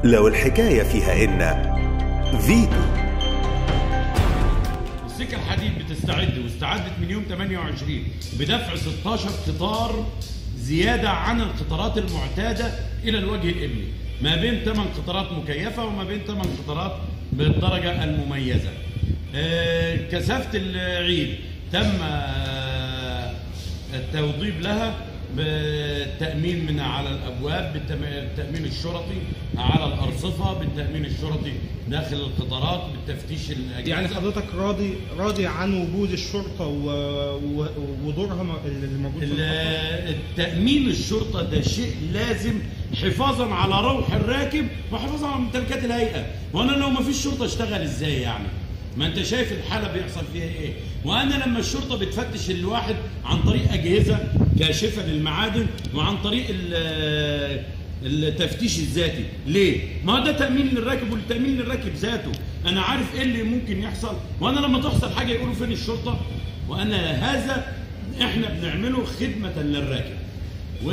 لو الحكاية فيها إن فيتو السكة الحديد بتستعد واستعدت من يوم 28 بدفع 16 قطار زيادة عن القطارات المعتادة إلى الوجه الإبلي ما بين 8 قطارات مكيفة وما بين 8 قطارات بالدرجة المميزة آه، كثافة العيد تم آه، التوضيب لها بالتأمين من على الأبواب بالتم- بالتأمين الشرطي على الأرصفة بالتأمين الشرطي داخل القطارات بالتفتيش الأجهزة يعني حضرتك راضي راضي عن وجود الشرطه و... و... ودورها م- اللي موجود في ال- المحطة؟ التأمين الشرطة ده شيء لازم حفاظا على روح الراكب وحفاظا على ممتلكات الهيئة وأنا لو ما فيش شرطة اشتغل إزاي يعني ما انت شايف الحالة بيحصل فيها ايه وانا لما الشرطة بتفتش الواحد عن طريق اجهزة كاشفة للمعادن وعن طريق ال- التفتيش الذاتي ليه ما هو ده تأمين للراكب والتأمين للراكب ذاته انا عارف ايه اللي ممكن يحصل وانا لما تحصل حاجة يقولوا فين الشرطة وانا هذا احنا بنعمله خدمة للراكب و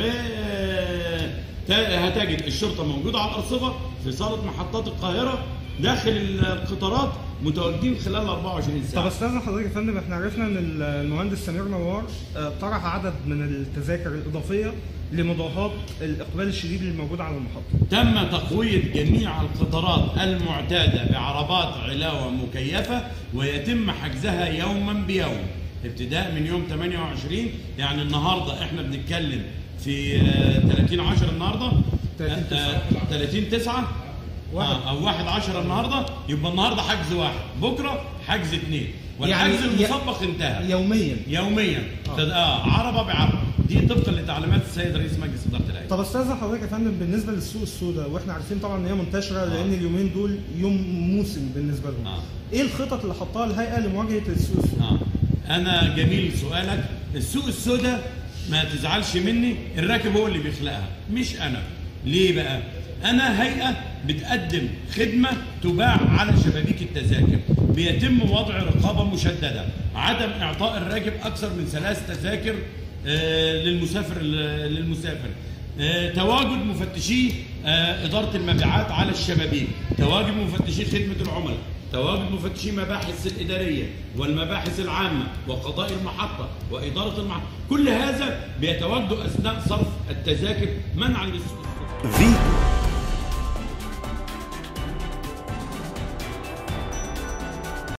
تا- هتجد الشرطة موجودة على الأرصفة في صالة محطات القاهرة داخل القطارات متواجدين خلال 24 طب ساعة استاذن حضرتك يا فندم احنا عرفنا ان المهندس سمير نوار آه، طرح عدد من التذاكر الاضافيه لمضاهاه الاقبال الشديد اللي موجود على المحطه. تم تقوية جميع القطارات المعتادة بعربات علاوة مكيفة ويتم حجزها يوما بيوم ابتداء من يوم 28 يعني النهاردة احنا بنتكلم في آه، 30 10 النهاردة 30 آه، آه، 30 9 واحد. آه، او 1 10 النهارده يبقى النهارده حجز واحد بكره حجز اثنين والحجز يعني المسبق انتهى يوميا. يوميا آه. اه, آه عربه بعربه دي طبقا لتعليمات السيد رئيس مجلس اداره الهيئه طب استاذن حضرتك يا فندم بالنسبه للسوق السوداء واحنا عارفين طبعا ان هي منتشره لان اليومين دول يوم موسم بالنسبه لهم. آه. ايه الخطط اللي حطها الهيئه لمواجهه السوق السوداء؟ آه. انا جميل سؤالك السوق السوداء ما تزعلش مني الراكب هو اللي بيخلقها مش انا ليه بقى انا هيئه بتقدم خدمه تباع على شبابيك التذاكر بيتم وضع رقابه مشدده عدم اعطاء الراكب اكثر من ثلاث تذاكر آه، للمسافر للمسافر آه، تواجد مفتشي آه، اداره المبيعات على الشبابيك تواجد مفتشي خدمه العملاء تواجد مفتشي مباحث الإدارية والمباحث العامة وقضاء المحطة وإدارة المحطة كل هذا بيتواجدوا أثناء صرف التذاكر منعا للسوق فيتو